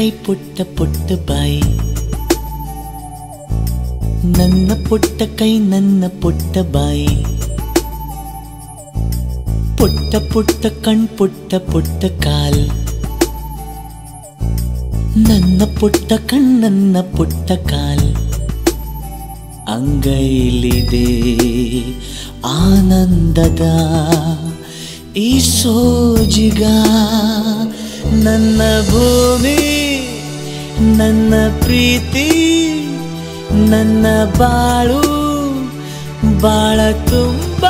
ಕೈ ಪುಟ್ಟ ಪುಟ್ಟ ಬಾಯಿ ನನ್ನ ಪುಟ್ಟ ಕೈ ನನ್ನ ಪುಟ್ಟ ಬಾಯಿ ಪುಟ್ಟ ಪುಟ್ಟ ಕಣ್ ಪುಟ್ಟ ಪುಟ್ಟ ಕಾಲ್ ನನ್ನ ಪುಟ್ಟ ಕಣ್ಣನ್ನ ಪುಟ್ಟ ಕಾಲ್ ಅಂಗೈಲಿದೆ ಆನಂದದ ಈ ಸೋಜಿಗ ನನ್ನ ಭೂಮಿ ನನ್ನ ಪ್ರೀತಿ ನನ್ನ ಬಾಳು ಬಾಳ ತುಂಬ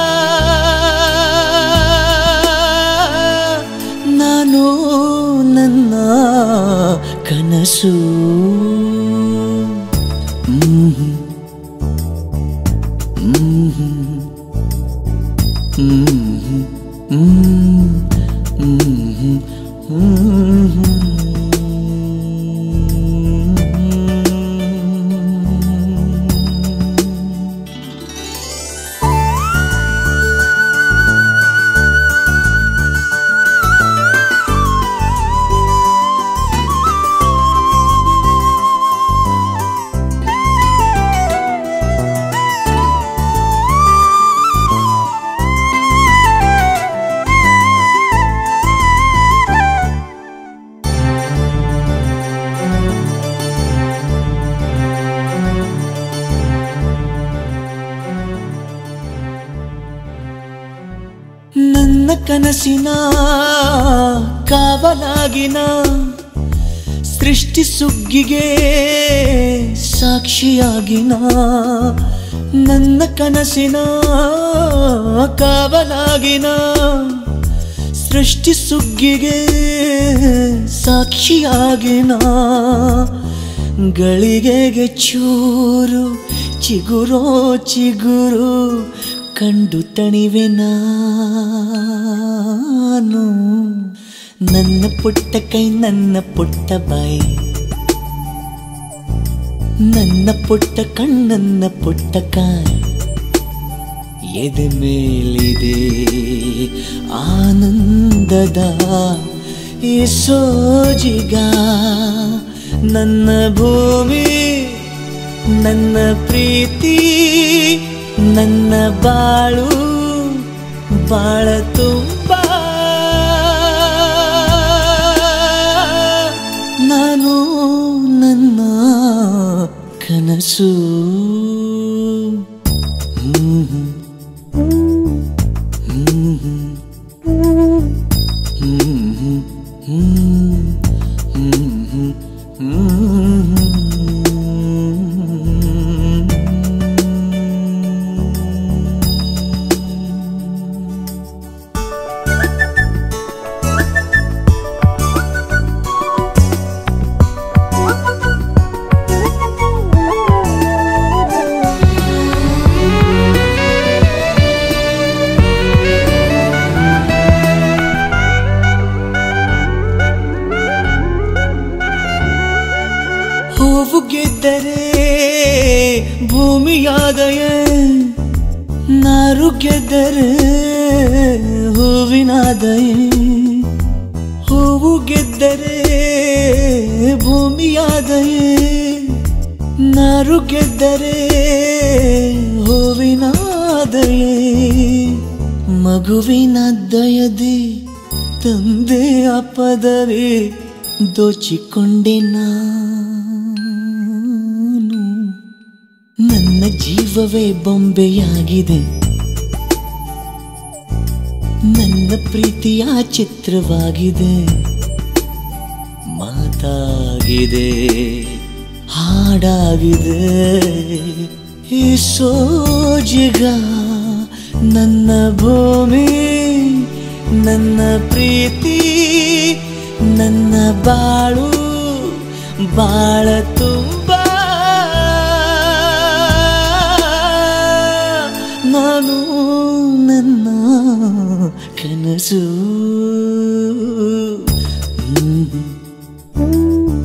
ನಾನು ನನ್ನ ಕನಸು ಹ್ಮ್ ನನ್ನ ಕನಸಿನ ಕಾವಲಾಗಿನ ಸೃಷ್ಟಿ ಸುಗ್ಗಿಗೆ ಸಾಕ್ಷಿಯಾಗಿನ ನನ್ನ ಕನಸಿನ ಕಾವಲಾಗಿನ ಸೃಷ್ಟಿ ಸುಗ್ಗಿಗೆ ಸಾಕ್ಷಿಯಾಗಿನ ಗಳಿಗೆಗೆ ಚೂರು ಚಿಗುರೋ ಚಿಗುರು ಕಂಡು ತಣಿವೆ ನಾನು ನನ್ನ ಪುಟ್ಟ ಕೈ ನನ್ನ ಪುಟ್ಟ ಬಾಯಿ ನನ್ನ ಪುಟ್ಟ ಕಣ್ಣನ್ನ ಪುಟ್ಟ ಕಾಯಿ ಎದೆ ಮೇಲಿದೆ ಆನಂದದ ಈ ಸೋಜಿಗ ನನ್ನ ಭೂಮಿ ನನ್ನ ಪ್ರೀತಿ ನನ್ನ ಬಾಳು ಬಾಳ ತುಂಬ ನಾನು ನನ್ನ ಕನಸು ಹ್ಮ್ ಹೂವು ಗೆದ್ದರೆ ಭೂಮಿಯಾದಯೇ ನಾರು ಗೆದ್ದರೆ ಹೂವಿನಾದಯೇ ಹೂವು ಗೆದ್ದರೆ ಭೂಮಿಯಾದಯೇ ನಾರು ಗೆದ್ದರೆ ಹೂವಿನಾದಯೇ ಮಗುವಿನ ದಯದಿ ತಂದೆ ಆ ಪದವಿ ದೋಚಿಕೊಂಡೆ ನಾನು ನನ್ನ ಜೀವವೇ ಬೊಂಬೆಯಾಗಿದೆ ನನ್ನ ಪ್ರೀತಿಯ ಚಿತ್ರವಾಗಿದೆ ಮಾತಾಗಿದೆ ಹಾಡಾಗಿದೆ ಈ ಸೋಜಿಗ ನನ್ನ ಭೂಮಿ ನನ್ನ ಪ್ರೀತಿ ನನ್ನ ಬಾಳು ಬಾಳ ತುಂಬ ನಾನು ನನ್ನ ಕನಸು ಹ್ಮ್. ಹ್ಮ್.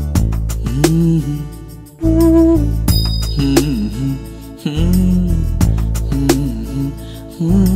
ಹ್ಮ್. ಹ್ಮ್. ಹ್ಮ್. ಹ್ಮ್.